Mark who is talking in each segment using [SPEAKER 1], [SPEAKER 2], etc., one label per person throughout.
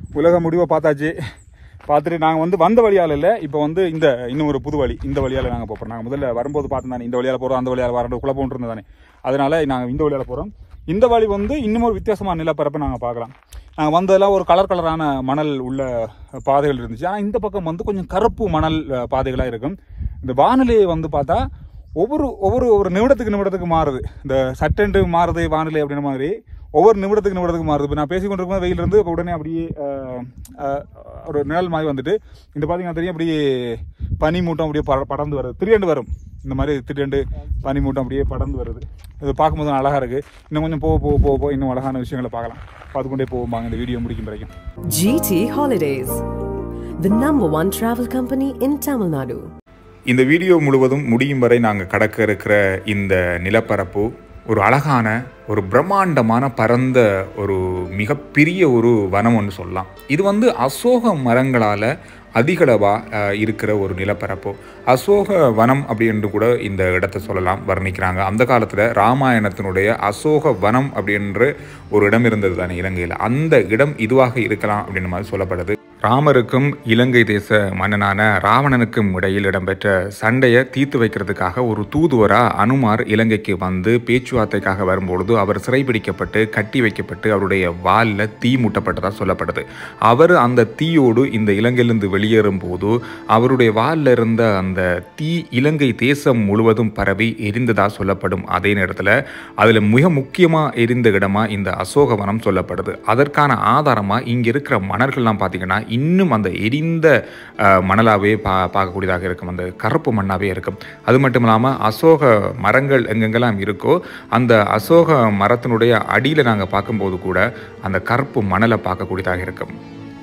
[SPEAKER 1] உலக முடிவை பார்த்தாச்சு பார்த்துட்டு நாங்கள் வந்து வந்த வழியால் இல்லை இப்போ வந்து இந்த இன்னும் ஒரு புது வழி இந்த வழியால் நாங்கள் போகிறோம் நாங்கள் முதல்ல வரும்போது பார்த்தோம் தானே இந்த வழியால் போகிறோம் அந்த வழியால் வரணும் குழப்பம் இருந்தது தானே அதனால நாங்கள் இந்த வழியால் போகிறோம் இந்த வழி வந்து இன்னும் ஒரு வித்தியாசமான நிலப்பரப்பை நாங்கள் பார்க்கலாம் நாங்கள் வந்ததெல்லாம் ஒரு கலர் கலரான மணல் உள்ள பாதைகள் இருந்துச்சு ஆனால் இந்த பக்கம் வந்து கொஞ்சம் கருப்பு மணல் பாதைகளாக இருக்கும் இந்த வானிலை வந்து பார்த்தா ஒவ்வொரு ஒவ்வொரு ஒரு நிமிடத்துக்கு நிமிடத்துக்கு மாறுது இந்த சட்டென்று மாறுது வானிலை அப்படின்ற மாதிரி ஒவ்வொரு நிமிடத்துக்கு நிமிடத்துக்கு மாறுது இப்போ நான் பேசி கொண்டிருக்கும் வெயில் இருந்து இப்போ உடனே அப்படியே அஹ், அஹ், ஒரு நிழல் மாதிரி வந்துட்டு இந்த பார்த்தீங்கன்னா தெரியும் அப்படியே பனி மூட்டம் அப்படியே பட- படர்ந்து வருது திடீர்னு வரும் இந்த மாதிரி திடீர்னு பனி மூட்டம் அப்படியே படர்ந்து வருது இது பார்க்கும்போது அழகா இருக்கு இன்னும் கொஞ்சம் போக போக போக போக இன்னும் அழகான விஷயங்களை பார்க்கலாம் பார்த்துக்கொண்டே போவோம் இந்த வீடியோ முடிக்கும் வரைக்கும்
[SPEAKER 2] GT Holidays, the number one travel company in Tamil Nadu.
[SPEAKER 3] இந்த வீடியோ முழுவதும் முடியும் வரை நாங்கள் கடக்க இருக்கிற இந்த நிலப்பரப்பு ஒரு அழகான ஒரு பிரம்மாண்டமான பரந்த ஒரு மிகப்பெரிய ஒரு வனம் ஒன்று சொல்லலாம் இது வந்து அசோக மரங்களால் அதிகளவாக இருக்கிற ஒரு நிலப்பரப்பு அசோக வனம் அப்படின்னு கூட இந்த இடத்தை சொல்லலாம் வர்ணிக்கிறாங்க அந்த காலத்தில் ராமாயணத்தினுடைய அசோக வனம் அப்படின்ற ஒரு இடம் இருந்தது தானே இலங்கையில் அந்த இடம் இதுவாக இருக்கலாம் அப்படின்ற மாதிரி சொல்லப்படுது ராமருக்கும் இலங்கை தேச மன்னனான ராவணனுக்கும் இடையில் இடம்பெற்ற சண்டையை தீர்த்து வைக்கிறதுக்காக ஒரு தூதுவரா அனுமார் இலங்கைக்கு வந்து பேச்சுவார்த்தைக்காக வரும்பொழுது அவர் சிறைபிடிக்கப்பட்டு கட்டி வைக்கப்பட்டு அவருடைய வாலில் தீ மூட்டப்பட்டதாக சொல்லப்படுது அவர் அந்த தீயோடு இந்த இலங்கையிலிருந்து வெளியேறும் போது அவருடைய வாலில் இருந்த அந்த தீ இலங்கை தேசம் முழுவதும் பரவி எரிந்ததாக சொல்லப்படும் அதே நேரத்தில் அதில் மிக முக்கியமாக எரிந்த இடமா இந்த அசோகவனம் சொல்லப்படுது அதற்கான ஆதாரமாக இங்கே இருக்கிற மணல்கள்லாம் பார்த்தீங்கன்னா இன்னும் அந்த எரிந்த அஹ், மணலாவே பா பார்க்கக்கூடியதாக இருக்கும் அந்த கருப்பு மண்ணாவே இருக்கும் அது மட்டும் இல்லாமல் அசோக மரங்கள் எங்கெங்கெல்லாம் இருக்கோ அந்த அசோக மரத்தினுடைய அடியில் நாங்கள் பார்க்கும்போது கூட அந்த கருப்பு மணலை பார்க்கக்கூடியதாக இருக்கும்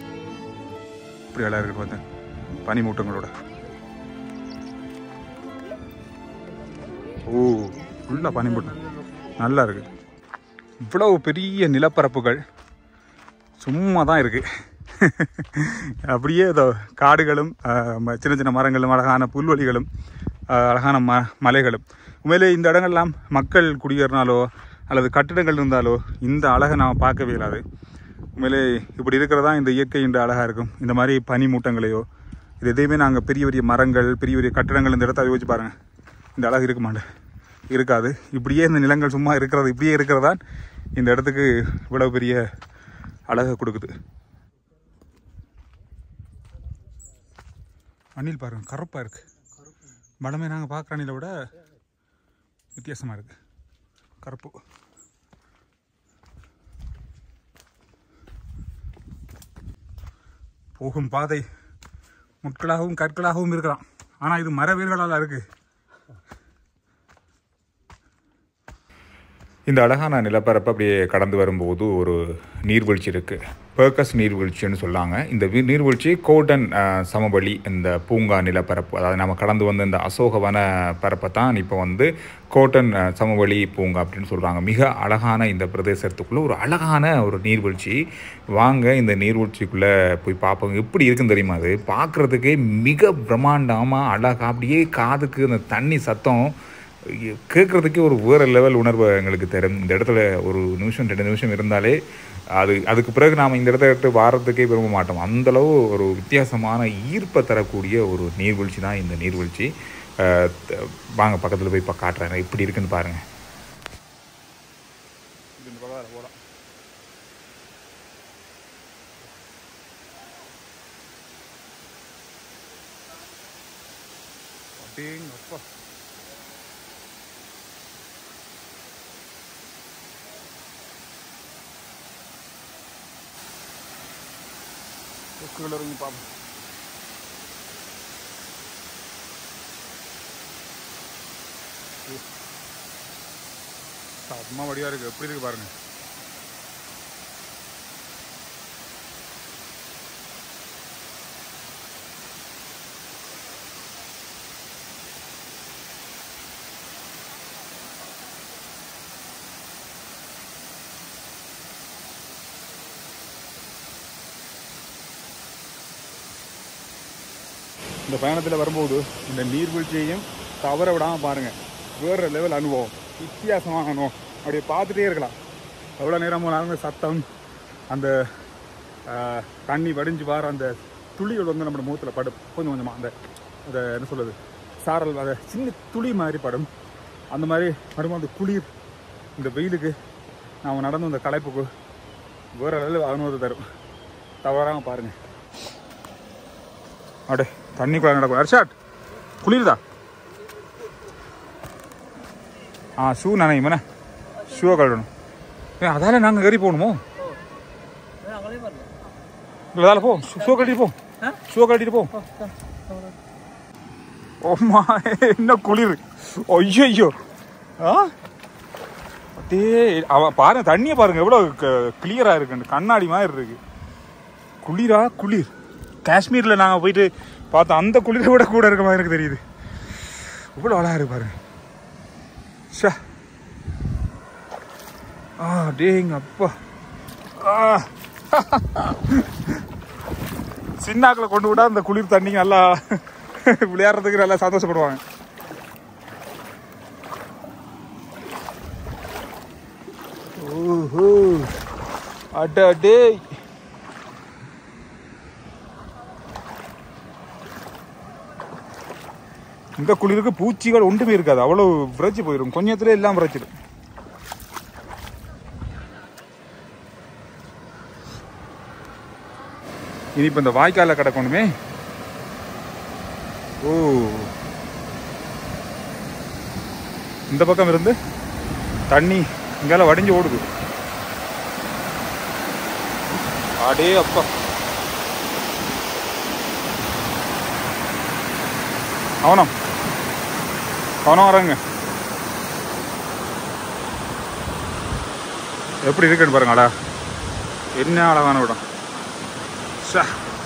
[SPEAKER 1] இப்படி அழகாக இருக்கு பார்த்தேன் பனி மூட்டங்களோட ஓ ஃபுல்லாக பனி மூட்டம் நல்லா இருக்கு இவ்வளவு பெரிய நிலப்பரப்புகள் சும்மா தான் இருக்கு அப்படியே இதோ காடுகளும் ஆஹ், ம- சின்ன சின்ன மரங்களும் அழகான புல்வெளிகளும் ஆஹ், அழகான ம மலைகளும் உண்மையிலே இந்த இடங்கள்லாம் மக்கள் குடியேறினாலோ அல்லது கட்டிடங்கள் இருந்தாலோ இந்த அழகை நாம் பார்க்கவே இயலாது உண்மையிலே இப்படி இருக்கிறதா இந்த இயற்கை இந்த அழகாக இருக்கும் இந்த மாதிரி பனி மூட்டங்களையோ இது எதையுமே நாங்கள் பெரிய பெரிய மரங்கள் பெரிய பெரிய கட்டிடங்கள் இந்த இடத்த யோசிச்சு பாருங்க இந்த அழகு இருக்க மாட்டேன் இருக்காது இப்படியே இந்த நிலங்கள் சும்மா இருக்கிறது இப்படியே இருக்கிறதா இந்த இடத்துக்கு இவ்வளவு பெரிய அழகை கொடுக்குது அணில் பாருங்க கருப்பாக இருக்கு மடமே நாங்கள் பார்க்குற அணிலை விட வித்தியாசமாக இருக்கு கருப்பு போகும் பாதை முட்களாகவும் கற்களாகவும் இருக்கலாம் ஆனால் இது மரவேல்களால் இருக்கு
[SPEAKER 3] இந்த அழகான நிலப்பரப்பு அப்படியே கடந்து வரும்போது ஒரு நீர்வீழ்ச்சி இருக்குது பேர்கஸ் நீர்வீழ்ச்சின்னு சொல்லாங்க இந்த வி- நீர்வீழ்ச்சி கோடன் அஹ், சமவெளி இந்த பூங்கா நிலப்பரப்பு அதாவது நம்ம கடந்து வந்த இந்த அசோகவன பரப்பை தான் இப்போ வந்து கோட்டன் அஹ், சமவெளி பூங்கா அப்படின்னு சொல்கிறாங்க மிக அழகான இந்த பிரதேசத்துக்குள்ளே ஒரு அழகான ஒரு நீர்வீழ்ச்சி வாங்க இந்த நீர்வீழ்ச்சிக்குள்ளே போய் பார்ப்போம் எப்படி இருக்குன்னு தெரியுமா அது பார்க்குறதுக்கே மிக பிரம்மாண்டமாக அழகாக அப்படியே காதுக்கு அந்த தண்ணி சத்தம் கேட்குறதுக்கே ஒரு வேறு லெவல் உணர்வு எங்களுக்கு தரும் இந்த இடத்துல ஒரு நிமிஷம் ரெண்டு நிமிஷம் இருந்தாலே அது அதுக்கு பிறகு நாம் இந்த இடத்த விட்டு வாரத்துக்கே விரும்ப மாட்டோம் அந்தளவு ஒரு வித்தியாசமான ஈர்ப்பை தரக்கூடிய ஒரு நீர்வீழ்ச்சி தான் இந்த நீர்வீழ்ச்சி அஹ், த- வாங்க பக்கத்தில் போய் இப்போ காட்டுறேன் எப்படி இருக்குன்னு பாருங்கள்
[SPEAKER 1] இந்த பக்கம் போகலாம் அப்படிங்கப்பா கொக்குகள் இறங்கி பார்ப்போம் அம்மா வடிவா இருக்கு எப்படி இருக்கு பாருங்க இந்த பயணத்தில் வரும்போது இந்த நீர்வீழ்ச்சியையும் தவற விடாமல் பாருங்கள் வேறு லெவல் அனுபவம் வித்தியாசமான அனுபவம் அப்படியே பார்த்துட்டே இருக்கலாம் எவ்வளோ நேரம் போனாலும் சத்தம் அந்த ஆஹ், தண்ணி வடிஞ்சு வர அந்த துளிகள் வந்து நம்ம முகத்தில் படும் கொஞ்சம் கொஞ்சமாக அந்த அந்த என்ன சொல்றது சாரல் அந்த சின்ன துளி மாதிரி படும் அந்த மாதிரி படும் அந்த குளிர் இந்த வெயிலுக்கு நாம் நடந்து அந்த களைப்புக்கு வேற அளவில் அனுபவத்தை தரும் தவறாம பாருங்க அடே தண்ணிக்குள்ள நடக்கும் அர்ஷாட் குளிருதா ஆ ஷூ நினைக்குமே ஷூவை கழட்டணும் ஏ அதால நாங்கள் ஏறி போகணுமோ இல்லை அதால போ ஷூ கட்டிட்டு போ ஷூ கட்டிட்டு போ ஓம்மா என்ன குளிர் ஐயோ ஐயோ ஆ அப்படியே அவன் பாருங்க தண்ணியை பாருங்க எவ்வளோ கிளியரா இருக்கு கண்ணாடி மாதிரி இருக்கு குளிரா குளிர் காஷ்மீர்ல நாங்கள் போயிட்டு பார்த்தோம் அந்த குளிரை விட கூட இருக்க மாதிரி எனக்கு தெரியுது இவ்வளோ அழகா இருக்கு பாருங்க ஷா ஆ டேங்க அப்பா ஆ சின்னாக்களை கொண்டு விட்டா அந்த குளிர் தண்ணிக்கு நல்லா விளையாடுறதுக்கு நல்லா சந்தோஷப்படுவாங்க ஓஹோ அட டேய் இந்த குளிருக்கு பூச்சிகள் ஒன்றுமே இருக்காது அவ்வளவு விரைச்சி போயிடும் கொஞ்சத்துல எல்லாம் விரைச்சிடும் இனி இப்ப இந்த வாய்க்கால கிடக்கணுமே ஓ இந்த பக்கம் இருந்து தண்ணி இங்கால வடிஞ்சு ஓடுது அடே அப்பா அவனம் அவனம் வராங்க எப்படி இருக்குன்னு பாருங்களா என்ன அழகான இடம் ஷா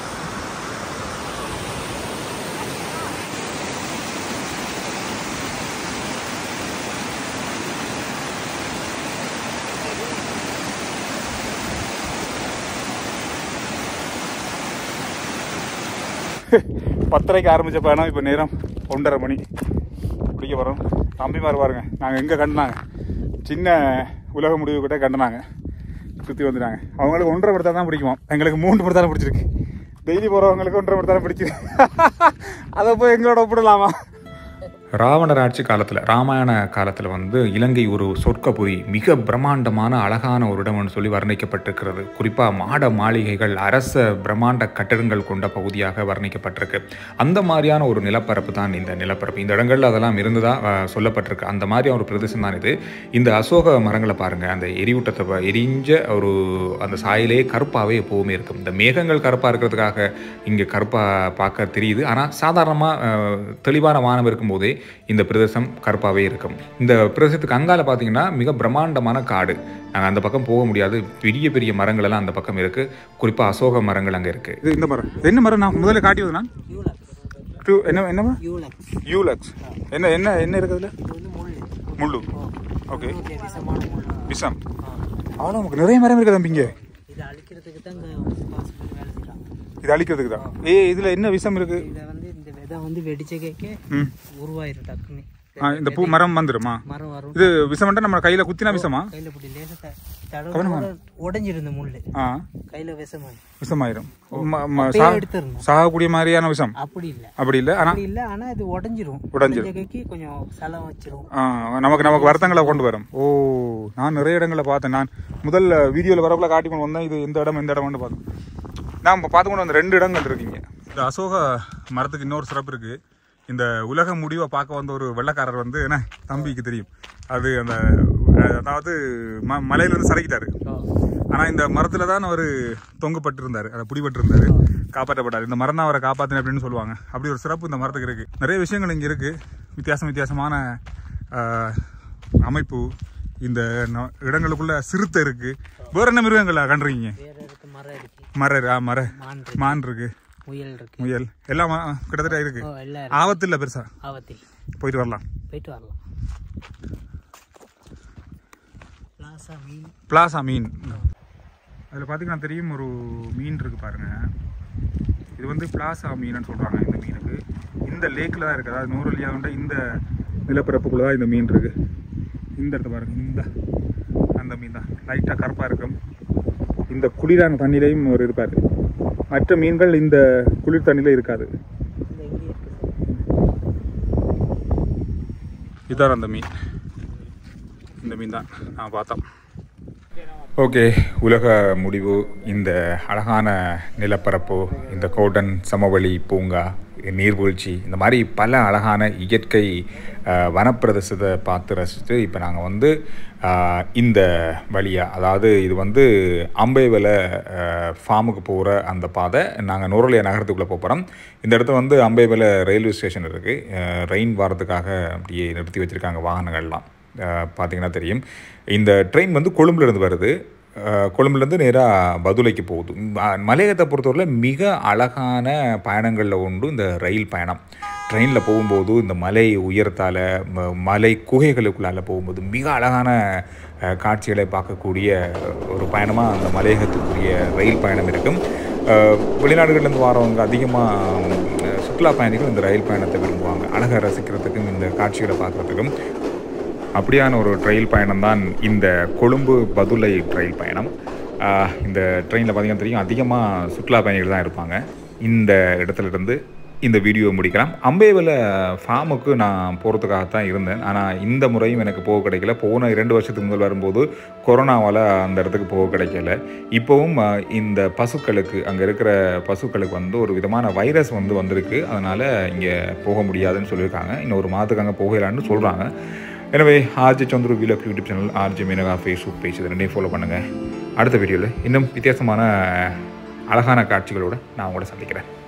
[SPEAKER 1] பத்தரைக்கு ஆரம்பிச்ச பயணம் இப்போ நேரம் ஒன்றரை மணி பிடிக்க போகிறோம் தம்பிமார் பாருங்க நாங்கள் எங்கே கண்டினாங்க சின்ன உலக முடிவு கிட்ட கண்டினாங்க சுற்றி வந்துட்டாங்க அவங்களுக்கு ஒன்றரை படுத்தா தான் பிடிக்குமா எங்களுக்கு மூன்று படுத்தாலும் பிடிச்சிருக்கு டெய்லி போகிறவங்களுக்கு ஒன்றரை படுத்தாலும் பிடிச்சிருக்கு அதை போய் எங்களோட ஒப்பிடலாமா
[SPEAKER 3] ராவணர் ஆட்சி காலத்தில் ராமாயண காலத்தில் வந்து இலங்கை ஒரு சொர்க்கபுரி மிக பிரம்மாண்டமான அழகான ஒரு இடம்னு சொல்லி வர்ணிக்கப்பட்டிருக்கிறது குறிப்பாக மாட மாளிகைகள் அரச பிரம்மாண்ட கட்டடங்கள் கொண்ட பகுதியாக வர்ணிக்கப்பட்டிருக்கு அந்த மாதிரியான ஒரு நிலப்பரப்பு தான் இந்த நிலப்பரப்பு இந்த இடங்கள்ல அதெல்லாம் இருந்ததா அஹ், சொல்லப்பட்டிருக்கு அந்த மாதிரி ஒரு பிரதேசம் தான் இது இந்த அசோக மரங்களை பாருங்கள் அந்த எரியூட்டத்தை ப- எரிஞ்ச ஒரு அந்த சாயிலே கருப்பாகவே எப்போவுமே இருக்கும் இந்த மேகங்கள் கருப்பாக இருக்கிறதுக்காக இங்கே கருப்பாக பார்க்க தெரியுது ஆனால் சாதாரணமாக தெளிவான வானம் இருக்கும்போதே இந்த பிரதேசம் கருப்பாகவே இருக்கும் இந்த பிரதேசத்துக்கு அங்கால பார்த்தீங்கன்னா மிக பிரம்மாண்டமான காடு நாங்கள் அந்த பக்கம் போக முடியாது பெரிய பெரிய மரங்கள் எல்லாம் அந்த பக்கம் இருக்குது குறிப்பாக அசோக மரங்கள் அங்கே இருக்குது
[SPEAKER 1] இது இந்த மரம் இது என்ன மரம் நான் முதல்ல காட்டியது நான் டூ என்ன என்ன மரம்
[SPEAKER 4] யூலக்ஸ்
[SPEAKER 1] யூலக்ஸ் என்ன என்ன என்ன இருக்குதுல
[SPEAKER 4] இது வந்து முள்
[SPEAKER 1] முள்ளு ஓகே
[SPEAKER 4] இது விஷமான முள்
[SPEAKER 1] விஷம் அவ்வளோ நமக்கு நிறைய மரம் இருக்குது தம்பிங்க
[SPEAKER 4] இதை அழிக்கிறதுக்கு தான் இந்த ஹாஸ்பிட்டல் வேலை செய்கிறாங்க
[SPEAKER 1] இது அழிக்கிறதுக்கு தான் ஏ இதில் என்ன விஷம் இருக்கு
[SPEAKER 4] இதை வந்து இந்த விதை வந்து வெடிச்ச கேக்க
[SPEAKER 1] ம்
[SPEAKER 4] உருவாயிரும் டக்குன்னு
[SPEAKER 1] ஆ, இந்த பூ மரம் வந்துருமா
[SPEAKER 4] மரம் வரும்
[SPEAKER 1] இது விஷம்ட்டா நம்ம கையில குத்தினா விஷமா
[SPEAKER 4] கையில் இப்படி லேசாக தடவை உடஞ்சிருந்த முள்
[SPEAKER 1] ஆ
[SPEAKER 4] கையில் விஷமாயி
[SPEAKER 1] விஷமாயிரும் ம- ம-
[SPEAKER 4] அப்பயே
[SPEAKER 1] சா-
[SPEAKER 4] எடுத்துடணும்
[SPEAKER 1] சாகக்கூடிய மாதிரியான விஷம்
[SPEAKER 4] அப்படி இல்லை
[SPEAKER 1] அப்படி இல்லை ஆனா
[SPEAKER 4] அப்படி இல்லை ஆனால் இது உடஞ்சிரும்
[SPEAKER 1] உடைஞ்சிரும்.
[SPEAKER 4] உடைஞ்ச கைக்கு கொஞ்சம் சலம் வச்சிரும்
[SPEAKER 1] ஆ, நமக்கு நமக்கு வருத்தங்களை கொண்டு வரும் ஓ நான் நிறைய இடங்களை பார்த்தேன் நான் முதல்ல வீடியோவில் வரக்குள்ள காட்டி கொண்டு வந்தேன் இது இந்த இடம் இந்த இடம்னு பார்த்தேன் நான் இப்போ பார்த்து கொண்டு வந்த ரெண்டு இடங்கள் இருக்குங்க இந்த அசோக மரத்துக்கு இன்னொரு சிறப்பு இருக்கு இந்த உலக முடிவை பார்க்க வந்த ஒரு வெள்ளக்காரர் வந்து என்ன தம்பிக்கு தெரியும் அது அந்த அஹ், அதாவது ம மலையிலேருந்து சரைக்கிட்டாரு ஆனா இந்த மரத்துல தான் அவர் தொங்கப்பட்டு இருந்தாரு அதை பிடிபட்டு இருந்தாரு காப்பாற்றப்பட்டார் இந்த மரம் தான் அவரை காப்பாத்தின அப்படின்னு சொல்லுவாங்க அப்படி ஒரு சிறப்பு இந்த மரத்துக்கு இருக்கு நிறைய விஷயங்கள் இங்க இருக்கு வித்தியாசம் வித்தியாசமான ஆஹ், அமைப்பு இந்த ந- இடங்களுக்குள்ள சிறுத்தை இருக்கு வேற என்ன மிருகங்களா கண்டுறீங்க
[SPEAKER 4] வேற இருக்கு மரம் இருக்கு
[SPEAKER 1] மர ஆ, மர
[SPEAKER 4] மான் இருக்கு
[SPEAKER 1] மான் இருக்கு
[SPEAKER 4] முயல் இருக்கு
[SPEAKER 1] முயல் எல்லாம் ஆ, கிட்டத்தட்ட இருக்கு
[SPEAKER 4] ஓ எல்லாம் இருக்கு
[SPEAKER 1] ஆபத்து இல்லை பெருசா
[SPEAKER 4] ஆபத்தில்
[SPEAKER 1] போயிட்டு வரலாம்
[SPEAKER 4] போயிட்டு வரலாம் பிளாசா மீன்
[SPEAKER 1] பிளாசா மீன் அதில் பார்த்தீங்கன்னா தெரியும் ஒரு மீன் இருக்கு பாருங்க இது வந்து பிளாசா மீன்னு சொல்றாங்க இந்த மீனுக்கு இந்த லேக்கில் தான் இருக்குது அதாவது நூறுலியாவுண்ட இந்த நிலப்பரப்புக்குள்ள தான் இந்த மீன் இருக்கு இந்த இடத்த பாருங்க இந்த அந்த மீன் தான் லைட்டாக கருப்பாக இருக்கும் இந்த குளிரான தண்ணியிலையும் ஒரு இருப்பார் மற்ற மீன்கள் இந்த குளிர் தண்ணியில இருக்காது
[SPEAKER 4] இந்த இங்கே இருக்கு
[SPEAKER 1] இதான் அந்த மீன் இந்த மீன் தான் நான் பார்த்தோம்
[SPEAKER 3] ஓகே உலக முடிவு இந்த அழகான நிலப்பரப்பு இந்த கோடன் சமவெளி பூங்கா நீர்வீழ்ச்சி இந்த மாதிரி பல அழகான இயற்கை அஹ், வனப்பிரதேசத்தை பார்த்து ரசித்து இப்போ நாங்கள் வந்து அஹ், இந்த வழியாக அதாவது இது வந்து அம்பைவலை ஃபார்முக்கு போகிற அந்த பாதை நாங்கள் நூறலிய நகரத்துக்குள்ளே போகிறோம் இந்த இடத்துல வந்து அம்பைவலை ரயில்வே ஸ்டேஷன் இருக்குது ரெயின் வரதுக்காக அப்படியே நிறுத்தி வச்சுருக்காங்க வாகனங்கள்லாம் அஹ் பார்த்தீங்கன்னா தெரியும் இந்த ட்ரெயின் வந்து கொழும்புலேருந்து வருது அஹ் கொழும்புலேருந்து நேராக பதுளைக்கு போகுது ம- மலையகத்தை பொறுத்தவரையில் மிக அழகான பயணங்களில் உண்டு இந்த ரயில் பயணம் ட்ரெயினில் போகும்போது இந்த மலை உயரத்தால் ம- மலை குகைகளுக்குள்ளால போகும்போது மிக அழகான அஹ், காட்சிகளை பார்க்கக்கூடிய ஒரு பயணமாக அந்த மலையகத்துக்குரிய ரயில் பயணம் இருக்கும் அஹ், வெளிநாடுகள்லேருந்து வரவங்க அதிகமாக சுற்றுலா பயணிகள் இந்த ரயில் பயணத்தை விரும்புவாங்க அழகை ரசிக்கிறதுக்கும் இந்த காட்சிகளை பார்க்குறதுக்கும் அப்படியான ஒரு ரயில் பயணம் தான் இந்த கொழும்பு பதுளை ரயில் பயணம் ஆஹ் இந்த ட்ரெயினில் பார்த்தீங்கன்னா தெரியும் அதிகமாக சுற்றுலா பயணிகள் தான் இருப்பாங்க இந்த இடத்துல இருந்து இந்த வீடியோ முடிக்கலாம் அம்பேவல ஃபார்முக்கு நான் போகிறதுக்காகத்தான் இருந்தேன் ஆனால் இந்த முறையும் எனக்கு போக கிடைக்கல போன இரண்டு வருஷத்துக்கு முதல் வரும்போது கொரோனாவால் அந்த இடத்துக்கு போக கிடைக்கல இப்போவும் ஆஹ், இந்த பசுக்களுக்கு அங்கே இருக்கிற பசுக்களுக்கு வந்து ஒரு விதமான வைரஸ் வந்து வந்திருக்கு அதனால் இங்கே போக முடியாதுன்னு சொல்லியிருக்காங்க இன்னும் ஒரு மாதத்துக்கு அங்கே போகலான்னு சொல்கிறாங்க எனவே RG Chandru vlog YouTube channel RG Menaka Facebook page இது ரெண்டையும் ஃபாலோ பண்ணுங்கள் அடுத்த வீடியோவில் இன்னும் வித்தியாசமான அழகான காட்சிகளோடு நான் உங்களை சந்திக்கிறேன்